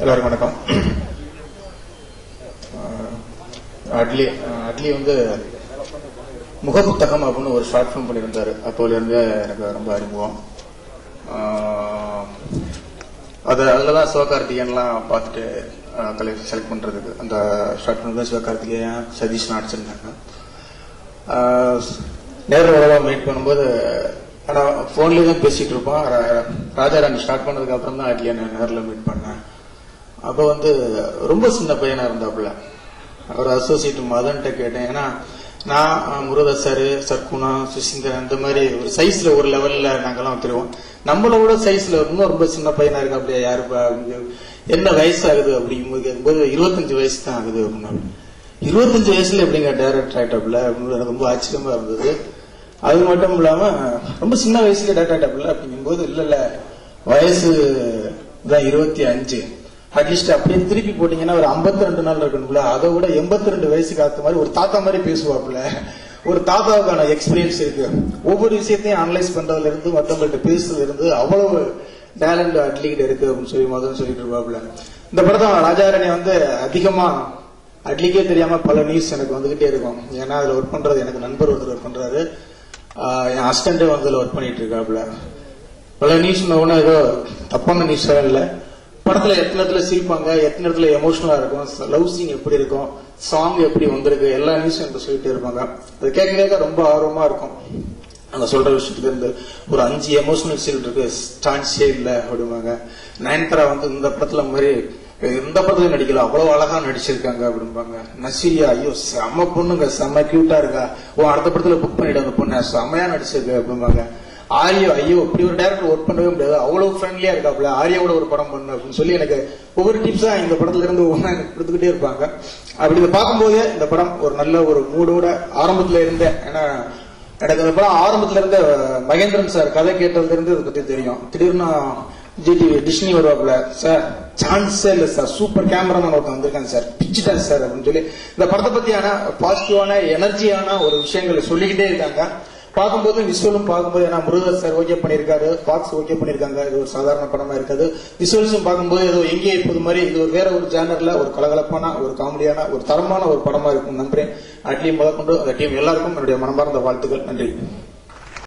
எல்லாருக்கும் வணக்கம் அஹ் அட்லி அஹ் அட்லி வந்து முகப்புத்தகம் அப்படின்னு ஒரு ஷார்ட் ஃபிலிம் பண்ணியிருந்தாரு அப்போலேருந்து எனக்கு ரொம்ப அறிமுகம் அஹ் அது அதில் தான் சிவகார்த்திகேயன்லாம் பார்த்துட்டு கலை செலக்ட் பண்ணுறதுக்கு அந்த ஷார்ட் ஃபிலிம் தான் சிவகார்த்திகேயன் சதீஷ் நடிச்சிருந்தாங்க நேரில் வரவா மீட் பண்ணும்போது ஆனால் ஃபோன்லேயே தான் பேசிகிட்டு இருப்போம் ரா- ராஜாராணி ஸ்டார்ட் பண்ணதுக்கு அப்புறம் தான் அட்லியை நான் நேரில் மீட் பண்ணேன் அப்போ வந்து ரொம்ப சின்ன பையனா இருந்தாப்புல அவர் அசோசியேட் மதன்ட்ட கேட்டேன் ஏன்னா நான் அஹ், முருகதாஸ் சார் சர்க்குணா சுசீந்திரன் இந்த மாதிரி ஒரு சைஸ்ல ஒரு லெவல்ல நாங்கெல்லாம் தெரிவோம் நம்மளோட சைஸ்ல இன்னும் ரொம்ப சின்ன பையனா இருக்கு அப்படியே யாருப்பா அப்படின்னு என்ன வயசு ஆகுது அப்படிங்கும்போது கேட்கும்போது இருபத்தஞ்சு வயசு தான் ஆகுது அப்படின்னா இருபத்தஞ்சு வயசுல எப்படிங்க டைரக்டர் ஆயிட்டாப்புல அப்படின்னு எனக்கு ரொம்ப ஆச்சரியமா இருந்தது அது மட்டும் இல்லாம ரொம்ப சின்ன வயசுல டைரக்டர் ஆயிட்டாப்புல அப்படிங்கும்போது இல்ல இல்ல வயசு தான் இருபத்தி அஞ்சு அட்லீஸ்ட் அப்படியே திருப்பி போட்டீங்கன்னா ஒரு 52 ரெண்டு நாள் இருக்கணும்ல அதை விட எண்பத்தி ரெண்டு வயசுக்கு ஆத்த மாதிரி ஒரு தாத்தா மாதிரி பேசுவாப்புல ஒரு தாத்தாவுக்கான எக்ஸ்பீரியன்ஸ் இருக்கு ஒவ்வொரு விஷயத்தையும் அனலைஸ் பண்றதுல இருந்து மத்தவங்கள்ட்ட பேசுறதுல இருந்து அவ்வளவு டேலண்ட் அட்லிகிட்ட இருக்கு அப்படின்னு சொல்லி முதல்ல சொல்லிட்டு இருப்பாப்புல இந்த படத்தை ராஜாரணி வந்து அதிகமா அட்லிக்கே தெரியாம பல நியூஸ் எனக்கு வந்துகிட்டே இருக்கும் ஏன்னா அதுல ஒர்க் பண்றது எனக்கு நண்பர் ஒருத்தர் ஒர்க் பண்றாரு ஆஹ் என் அசிஸ்டன்டே வந்து அதுல ஒர்க் பண்ணிட்டு இருக்காப்புல பல நியூஸ் ஒன்றும் ஏதோ தப்பான நியூஸ் இல்ல படத்துல எத்தனை இடத்துல சிரிப்பாங்க எத்தனை இடத்துல எமோஷனலா இருக்கும் லவ் சீன் எப்படி இருக்கும் சாங் எப்படி வந்திருக்கு எல்லா நியூஸும் எனக்கு சொல்லிட்டே இருப்பாங்க அது கேட்க கேட்க ரொம்ப ஆர்வமா இருக்கும் அங்க சொல்ற விஷயத்துல இருந்து ஒரு அஞ்சு எமோஷனல் சீன் இருக்கு சான்ஸே இல்ல அப்படிம்பாங்க நயன்தாரா வந்து இந்த படத்துல மாதிரி இந்த படத்துல நடிக்கல அவ்வளவு அழகா நடிச்சிருக்காங்க அப்படிம்பாங்க நசீரியா ஐயோ செம்ம பொண்ணுங்க செம்ம கியூட்டா இருக்கா ஓ அடுத்த படத்துல புக் பண்ணிட்டு அந்த பொண்ணு செம்மையா நடிச்சிருக்கு அப்படிம்பாங்க ஆரியோ ஐயோ இப்படி ஒரு டேரக்டர் ஒர்க் பண்ணவே முடியாது அவ்வளவு ஃப்ரெண்ட்லியா இருக்காப்ல ஆரியாவோட ஒரு படம் பண்ணு அப்படின்னு சொல்லி எனக்கு ஒவ்வொரு டிப்ஸா இந்த படத்துல இருந்து ஒவ்வொன்றா எனக்கு கொடுத்துக்கிட்டே இருப்பாங்க அப்படி இதை பார்க்கும்போது இந்த படம் ஒரு நல்ல ஒரு மூடோட ஆரம்பத்துல இருந்தேன் ஏன்னா எனக்கு இந்த படம் ஆரம்பத்துல இருந்து மகேந்திரன் சார் கதை கேட்டதுல இருந்து இதை பத்தி தெரியும் திடீர்னு ஜிடிவி டிஸ்னி வருவாப்புல சார் சான்ஸே இல்ல சார் சூப்பர் கேமராமேன் ஒருத்தன் வந்திருக்காங்க சார் பிச்சுட்டார் சார் அப்படின்னு சொல்லி இந்த படத்தை பத்தியான பாசிட்டிவான எனர்ஜியான ஒரு விஷயங்களை சொல்லிக்கிட்டே இருக்காங்க பார்க்கும்போது விசுவலும் பார்க்கும்போது ஏன்னா முருகர் சார் ஓகே பண்ணியிருக்காரு பாக்ஸ் ஓகே பண்ணியிருக்காங்க இது ஒரு சாதாரண படமா இருக்காது விசுவல்ஸும் பார்க்கும்போது ஏதோ எங்கேயே இப்போது மாதிரி இது ஒரு வேற ஒரு ஜேனர்ல ஒரு கலகலப்பான ஒரு காமெடியான ஒரு தரமான ஒரு படமா இருக்கும் நம்புறேன் அட்லியும் முதற்கொண்டு அந்த டீம் எல்லாருக்கும் என்னுடைய மனமார்ந்த வாழ்த்துக்கள் நன்றி